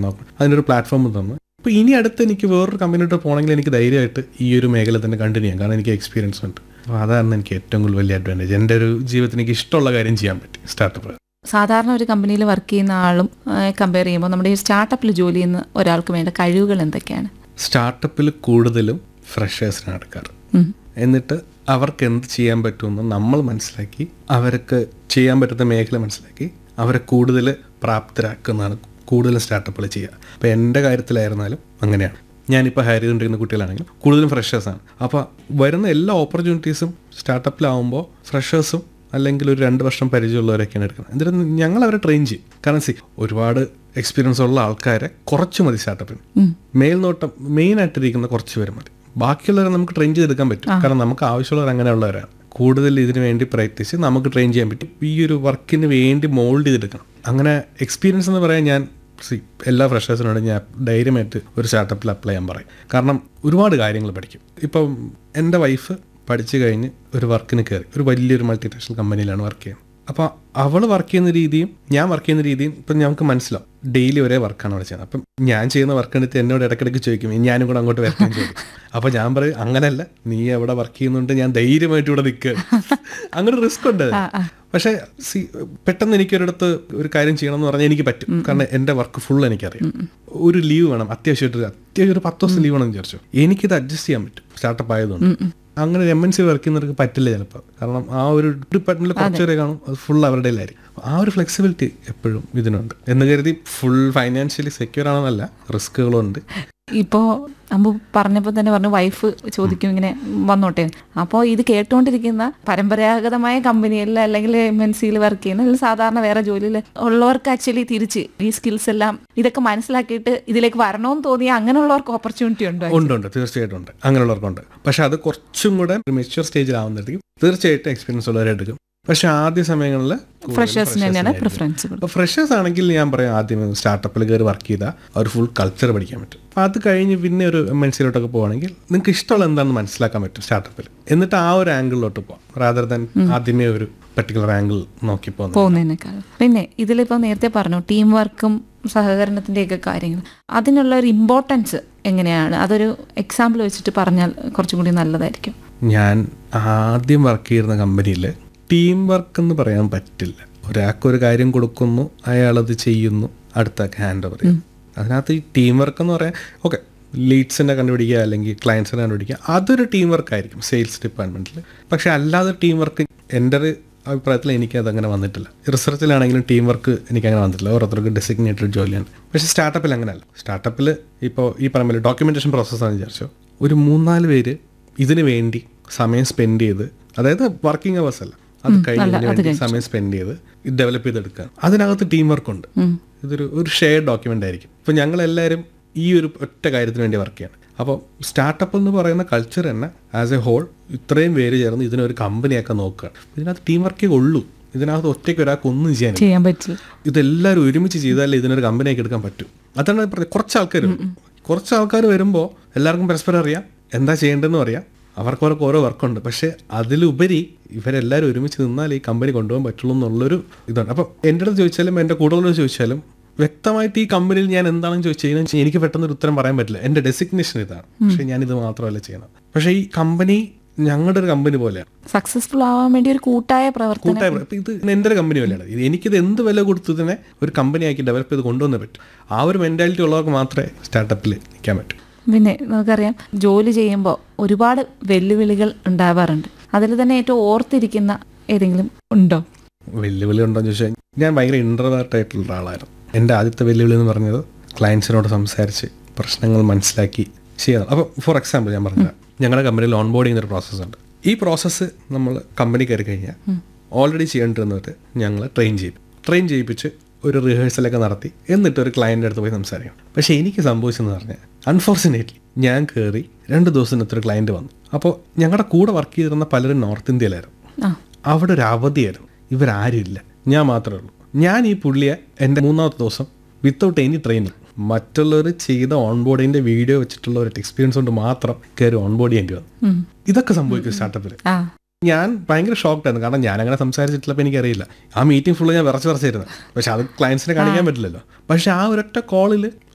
നോക്കണം അതിനൊരു പ്ലാറ്റ്ഫോം തന്നു അപ്പോൾ ഇനി അടുത്ത് എനിക്ക് വേറൊരു കമ്പനിയോട്ട് പോകണമെങ്കിൽ എനിക്ക് ധൈര്യമായിട്ട് ഈ ഒരു മേഖല തന്നെ കണ്ടിന്യൂ ചെയ്യാം കാരണം എനിക്ക് എക്സ്പീരിയൻസ് ഉണ്ട് അപ്പോൾ അതാണ് എനിക്ക് ഏറ്റവും കൂടുതൽ വലിയ അഡ്വാൻറ്റേജ് എൻ്റെ ഒരു ജീവിതത്തിൽ എനിക്ക് ഇഷ്ടമുള്ള കാര്യം ചെയ്യാൻ പറ്റി സ്റ്റാർട്ടപ്പ് സാധാരണ ഒരു കമ്പനിയിൽ വർക്ക് ചെയ്യുന്ന ആളും കമ്പയർ ചെയ്യുമ്പോൾ നമ്മുടെ ഈ സ്റ്റാർട്ടപ്പിൽ ജോലി ചെയ്യുന്ന ഒരാൾക്ക് വേണ്ട കഴിവുകൾ എന്തൊക്കെയാണ് സ്റ്റാർട്ടപ്പിൽ കൂടുതലും ഫ്രഷേഴ്സിനാണ് എടുക്കാറ് ഉം. എന്നിട്ട് അവർക്ക് എന്ത് ചെയ്യാൻ പറ്റുമെന്ന് നമ്മൾ മനസ്സിലാക്കി അവർക്ക് ചെയ്യാൻ പറ്റുന്ന മേഖല മനസ്സിലാക്കി അവരെ കൂടുതൽ പ്രാപ്തരാക്കുന്നതാണ് കൂടുതലും സ്റ്റാർട്ടപ്പുകൾ ചെയ്യുക അപ്പോൾ എൻ്റെ കാര്യത്തിലായിരുന്നാലും അങ്ങനെയാണ് ഞാനിപ്പോൾ ഹയർ ചെയ്തുകൊണ്ടിരിക്കുന്ന കുട്ടികളാണെങ്കിലും കൂടുതലും ഫ്രഷേഴ്സാണ് അപ്പോൾ വരുന്ന എല്ലാ ഓപ്പർച്യൂണിറ്റീസും സ്റ്റാർട്ടപ്പിലാവുമ്പോൾ ഫ്രഷേഴ്സും അല്ലെങ്കിൽ ഒരു രണ്ട് വർഷം പരിചയമുള്ളവരൊക്കെയാണ് എടുക്കുന്നത് എന്നിട്ട് ഞങ്ങൾ അവരെ ട്രെയിൻ ചെയ്യും കാരണം സി ഒരുപാട് എക്സ്പീരിയൻസ് ഉള്ള ആൾക്കാരെ കുറച്ച് മതി സ്റ്റാർട്ടപ്പിന് മേൽനോട്ടം മെയിൻ ആയിട്ടിരിക്കുന്ന കുറച്ച് പേര് മതി ബാക്കിയുള്ളവരെ നമുക്ക് ട്രെയിൻ ചെയ്തെടുക്കാൻ പറ്റും കാരണം നമുക്ക് ആവശ്യമുള്ളവർ അങ്ങനെയുള്ളവരാണ് കൂടുതൽ ഇതിനു വേണ്ടി പ്രാക്ടീസ് നമുക്ക് ട്രെയിൻ ചെയ്യാൻ പറ്റും ഈ ഒരു വർക്കിന് വേണ്ടി മോൾഡ് ചെയ്തെടുക്കണം അങ്ങനെ എക്സ്പീരിയൻസ് എന്ന് പറയാൻ ഞാൻ സി എല്ലാ ഫ്രഷേഴ്സിനോടും ഞാൻ ധൈര്യമായിട്ട് ഒരു സ്റ്റാർട്ടപ്പിൽ അപ്ലൈ ചെയ്യാൻ പറയും കാരണം ഒരുപാട് കാര്യങ്ങൾ പഠിക്കും ഇപ്പം എൻ്റെ വൈഫ് പഠിച്ചു കഴിഞ്ഞ് ഒരു വർക്കിന് കയറി ഒരു വലിയൊരു മൾട്ടിനാഷണൽ കമ്പനിയിലാണ് വർക്ക് ചെയ്യുന്നത് അപ്പോൾ അവൾ വർക്ക് ചെയ്യുന്ന രീതിയും ഞാൻ വർക്ക് ചെയ്യുന്ന രീതിയും ഇപ്പം ഞങ്ങൾക്ക് മനസ്സിലാവും ഡെയിലി ഒരേ വർക്കാണ് അവിടെ ചെയ്യുന്നത് അപ്പം ഞാൻ ചെയ്യുന്ന വർക്ക് എടുത്ത് എന്നോട് ഇടയ്ക്കിടയ്ക്ക് ചോദിക്കും "ഇനി ഞാനും കൂടെ അങ്ങോട്ട് വരട്ടെ എന്ന് ചോദിക്കും അപ്പോൾ ഞാൻ പറയും അങ്ങനെയല്ല നീ എവിടെ വർക്ക് ചെയ്യുന്നുണ്ട് ഞാൻ ധൈര്യമായിട്ട് ഇവിടെ നിൽക്കുക അങ്ങനെ റിസ്ക് ഉണ്ട് പക്ഷേ സി പെട്ടെന്ന് എനിക്കൊരിടത്ത് ഒരു കാര്യം ചെയ്യണം എന്ന് പറഞ്ഞാൽ എനിക്ക് പറ്റും കാരണം എൻ്റെ വർക്ക് ഫുൾ എനിക്കറിയാം ഒരു ലീവ് വേണം അത്യാവശ്യമായിട്ട് അത്യാവശ്യം ഒരു പത്ത് ദിവസം ലീവ് വേണം എന്ന് വിചാരിച്ചു എനിക്കിത് അഡ്ജസ്റ്റ് ചെയ്യാൻ പറ്റും സ്റ്റാർട്ടപ്പ് ആയതുകൊണ്ട് അങ്ങനെ എം എൻ സി വർക്ക് ചെയ്യുന്നവർക്ക് പറ്റില്ല ചിലപ്പോൾ കാരണം ആ ഒരു ഡിപ്പാർട്ട്മെന്റിൽ കുറച്ച് പേരെ കാണും അത് ഫുൾ അവരുടെ ആയിരിക്കും ആ ഒരു ഫ്ലെക്സിബിലിറ്റി എപ്പോഴും ഇതിനുണ്ട് എന്ന് കരുതി ഫുൾ ഫൈനാൻഷ്യലി സെക്യൂർ ആണെന്നല്ല റിസ്കുകളും ഉണ്ട് ഇപ്പോൾ അമ്പു പറഞ്ഞപ്പോൾ തന്നെ പറഞ്ഞു വൈഫ് ചോദിക്കും ഇങ്ങനെ വന്നോട്ടെ അപ്പോൾ ഇത് കേട്ടുകൊണ്ടിരിക്കുന്ന പരമ്പരാഗതമായ കമ്പനിയിൽ അല്ലെങ്കിൽ എം എൻ സിയിൽ വർക്ക് ചെയ്യുന്ന അല്ലെങ്കിൽ സാധാരണ വേറെ ജോലിയിൽ ഉള്ളവർക്ക് ആക്ച്വലി തിരിച്ച് ഈ സ്കിൽസ് എല്ലാം ഇതൊക്കെ മനസ്സിലാക്കിയിട്ട് ഇതിലേക്ക് വരണമെന്ന് തോന്നിയ അങ്ങനെയുള്ളവർക്ക് ഓപ്പർച്യൂണിറ്റി ഉണ്ടോ ഉണ്ട് ഉണ്ട് തീർച്ചയായിട്ടും ഉണ്ട് അങ്ങനെയുള്ളവർക്കുണ്ട് പക്ഷെ അത് കുറച്ചും കൂടെ മെച്യൂർ സ്റ്റേജിലാവുന്നതായിരിക്കും തീർച്ചയായിട്ടും എക്സ്പീരിയൻസ് ഉള്ളവരെ എടുക്കും പക്ഷെ ആദ്യ സമയങ്ങളിൽ ഫ്രഷേഴ്സിന് തന്നെയാണ് പ്രിഫറൻസ് അപ്പോൾ ഫ്രഷേഴ്സ് ആണെങ്കിൽ ഞാൻ പറയാം ആദ്യം സ്റ്റാർട്ടപ്പിൽ കയറി വർക്ക് ചെയ്താൽ അവർ ഫുൾ കൾച്ചർ പഠിക്കാൻ പറ്റും അപ്പോൾ അത് കഴിഞ്ഞ് പിന്നെ ഒരു എം എൻ സിയിലോട്ടൊക്കെ പോവുകയാണെങ്കിൽ നിങ്ങൾക്ക് ഇഷ്ടമുള്ള എന്താണെന്ന് മനസ്സിലാക്കാൻ പറ്റും സ്റ്റാർട്ടപ്പിൽ എന്നിട്ട് ആ ഒരു ആംഗിളിലോട്ട് പോകാം റാദർ ദാൻ ആദ്യമേ ഒരു പെർട്ടിക്കുലർ ആംഗിൾ നോക്കി പോകുന്നത് പോകുന്നതിനേക്കാൾ പിന്നെ ഇതിലിപ്പോൾ നേരത്തെ പറഞ്ഞു ടീം വർക്കും സഹകരണത്തിൻ്റെയൊക്കെ കാര്യങ്ങൾ അതിനുള്ള ഒരു ഇമ്പോർട്ടൻസ് എങ്ങനെയാണ് അതൊരു എക്സാമ്പിൾ വെച്ചിട്ട് പറഞ്ഞാൽ കുറച്ചും കൂടി നല്ലതായിരിക്കും ഞാൻ ആദ്യം വർക്ക് ചെയ്യുന്ന കമ്പനിയിൽ ടീം വർക്ക് എന്ന് പറയാൻ പറ്റില്ല ഒരാൾക്ക് ഒരു കാര്യം കൊടുക്കുന്നു അയാളത് ചെയ്യുന്നു അടുത്തൊക്കെ ഹാൻഡ് ഓവർ ചെയ്യും അതിനകത്ത് ഈ ടീം വർക്ക് എന്ന് പറയാൻ ഓക്കെ ലീഡ്സിനെ കണ്ടുപിടിക്കുക അല്ലെങ്കിൽ ക്ലയൻസിനെ കണ്ടുപിടിക്കുക അതൊരു ടീം വർക്ക് ആയിരിക്കും സെയിൽസ് ഡിപ്പാർട്ട്മെന്റിൽ പക്ഷെ അല്ലാതെ ടീം വർക്ക് എൻ്റെ ഒരു അഭിപ്രായത്തിൽ എനിക്ക് അതങ്ങനെ വന്നിട്ടില്ല റിസർച്ചിലാണെങ്കിലും ടീം വർക്ക് എനിക്ക് അങ്ങനെ വന്നിട്ടില്ല ഓരോരുത്തർക്ക് ഡെസിഗ്നേറ്റഡ് ജോലിയാണ് പക്ഷേ സ്റ്റാർട്ടപ്പിൽ അങ്ങനെയല്ല സ്റ്റാർട്ടപ്പിൽ ഇപ്പോൾ ഈ പറയുമ്പോൾ ഡോക്യുമെന്റേഷൻ പ്രോസസ്സാണെന്ന് വിചാരിച്ചോ ഒരു മൂന്നാല് പേര് ഇതിനു വേണ്ടി സമയം സ്പെൻഡ് ചെയ്ത് അതായത് വർക്കിംഗ് അവേഴ്സ് അല്ല അത് കഴിഞ്ഞതിന് വേണ്ടി സമയം സ്പെൻഡ് ചെയ്ത് ഇത് ഡെവലപ്പ് ചെയ്തെടുക്കുക അതിനകത്ത് ടീം വർക്ക് ഉണ്ട് ഇതൊരു ഒരു ഷെയർഡ് ഡോക്യുമെന്റ് ആയിരിക്കും ഇപ്പൊ ഞങ്ങൾ എല്ലാവരും ഈ ഒരു ഒറ്റ കാര്യത്തിന് വേണ്ടി വർക്ക് ചെയ്യണം അപ്പോൾ സ്റ്റാർട്ടപ്പ് എന്ന് പറയുന്ന കൾച്ചർ തന്നെ ആസ് എ ഹോൾ ഇത്രയും പേര് ചേർന്ന് ഇതിനൊരു കമ്പനിയൊക്കെ നോക്കുകയാണ് ഇതിനകത്ത് ടീം വർക്കേ ഉള്ളൂ ഇതിനകത്ത് ഒറ്റയ്ക്ക് ഒരാൾക്ക് ഒന്നും ചെയ്യാൻ ചെയ്യാൻ പറ്റില്ല ഇതെല്ലാവരും ഒരുമിച്ച് ചെയ്താലേ ഇതിനൊരു കമ്പനിയാക്കി എടുക്കാൻ പറ്റും അതാണ് പറഞ്ഞത് കുറച്ച് ആൾക്കാർ വരും കുറച്ച് ആൾക്കാർ വരുമ്പോൾ എല്ലാവർക്കും പരസ്പരം അറിയാം എന്താ ചെയ്യേണ്ടതെന്നും അറിയാം അവർക്ക് അവർക്ക് ഓരോ വർക്കുണ്ട് പക്ഷേ അതിലുപരി ഇവരെല്ലാവരും ഒരുമിച്ച് നിന്നാൽ ഈ കമ്പനി കൊണ്ടുപോകാൻ പറ്റുള്ളൂ എന്നുള്ളൊരു ഇതാണ് അപ്പം എൻ്റെ അടുത്ത് ചോദിച്ചാലും എൻ്റെ കൂടുതലോട് ചോദിച്ചാലും വ്യക്തമായിട്ട് ഈ കമ്പനിയിൽ ഞാൻ എന്താണെന്ന് ചോദിച്ചു കഴിഞ്ഞാൽ എനിക്ക് പെട്ടെന്ന് ഒരു ഉത്തരം പറയാൻ പറ്റില്ല എൻ്റെ ഡെസിഗ്നേഷൻ ഇതാണ് പക്ഷേ ഞാൻ ഇത് മാത്രമല്ല ചെയ്യണം പക്ഷേ ഈ കമ്പനി ഞങ്ങളുടെ ഒരു കമ്പനി പോലെയാണ് സക്സസ്ഫുൾ ആവാൻ വേണ്ടി ഒരു കൂട്ടായ പ്രവർത്തനം കൂട്ടായ പ്ര- ഇപ്പൊ ഇത് എൻ്റെ ഒരു കമ്പനി പോലെയാണ് ഇത് എനിക്കിത് എന്ത് വില കൊടുത്തു തന്നെ ഒരു കമ്പനിയാക്കി ഡെവലപ്പ് ചെയ്ത് കൊണ്ടുവന്നേ പറ്റും ആ ഒരു മെന്റാലിറ്റി ഉള്ളവർക്ക് മാത്രമേ സ്റ്റാർട്ടപ്പിൽ നിൽക്കാൻ പറ്റൂ പിന്നെ നമുക്കറിയാം ജോലി ചെയ്യുമ്പോൾ ഒരുപാട് വെല്ലുവിളികൾ ഉണ്ടാവാറുണ്ട് അതിൽ തന്നെ ഏറ്റവും ഓർത്തിരിക്കുന്ന ഏതെങ്കിലും ഉണ്ടോ വെല്ലുവിളി ഉണ്ടോയെന്ന് ചോദിച്ചാൽ ഞാൻ ഭയങ്കര ഇൻട്രവേർട്ട് ആയിട്ടുള്ള ഒരാളായിരുന്നു എൻ്റെ ആദ്യത്തെ വെല്ലുവിളി എന്ന് പറഞ്ഞത് ക്ലയൻസിനോട് സംസാരിച്ച് പ്രശ്നങ്ങൾ മനസ്സിലാക്കി ചെയ്യണം അപ്പോൾ ഫോർ എക്സാമ്പിൾ ഞാൻ പറഞ്ഞത് ഞങ്ങളുടെ കമ്പനിയിൽ ഓൺ ബോർഡ് ചെയ്യുന്ന ഒരു പ്രോസസ്സ് ഉണ്ട് ഈ പ്രോസസ്സ് നമ്മൾ കമ്പനി കയറി കഴിഞ്ഞാൽ ഓൾറെഡി ചെയ്യേണ്ടിരുന്നത് ഞങ്ങൾ ട്രെയിൻ ചെയ്യും ട്രെയിൻ ചെയ്യിപ്പിച്ച് ഒരു റിഹേഴ്സലൊക്കെ നടത്തി എന്നിട്ട് ഒരു ക്ലയൻറ്റിൻ്റെ അടുത്ത് പോയി സംസാരിക്കണം പക്ഷേ എനിക്ക് സംഭവിച്ചെന്ന് പറഞ്ഞാൽ അൺഫോർച്ചുനേറ്റ്ലി ഞാൻ കയറി രണ്ട് ദിവസത്തിനകത്ത് ഒരു ക്ലയൻറ്റ് വന്നു അപ്പോൾ ഞങ്ങളുടെ കൂടെ വർക്ക് ചെയ്തിരുന്ന പലരും നോർത്ത് ഇന്ത്യയിലായിരുന്നു ആ അവിടെ ഒരു അവധിയായിരുന്നു ഇവരാരും ഇല്ല ഞാൻ മാത്രമേ ഉള്ളൂ ഞാൻ ഈ പുള്ളിയെ എൻ്റെ മൂന്നാമത്തെ ദിവസം വിത്തൗട്ട് എനി ട്രെയിനിങ് മറ്റുള്ളവർ ചെയ്ത ഓൺ ബോർഡിൻ്റെ വീഡിയോ വെച്ചിട്ടുള്ള ഒരു എക്സ്പീരിയൻസ് കൊണ്ട് മാത്രം കയറി ഓൺ ബോർഡ് ചെയ്യേണ്ടി വന്നു ഉം. ഇതൊക്കെ സംഭവിക്കും സ്റ്റാർട്ടപ്പിൽ ആ ഞാൻ ഭയങ്കര ഷോക്ക്ഡ് ആയിരുന്നു കാരണം ഞാൻ അങ്ങനെ സംസാരിച്ചിട്ടില്ലപ്പോൾ എനിക്കറിയില്ല ആ മീറ്റിംഗ് ഫുള്ള് ഞാൻ വിറച്ച് വിറച്ചായിരുന്നു പക്ഷെ അത് ക്ലയൻസിനെ കാണിക്കാൻ പറ്റില്ലല്ലോ പക്ഷെ ആ ഒരൊറ്റ കോളിൽ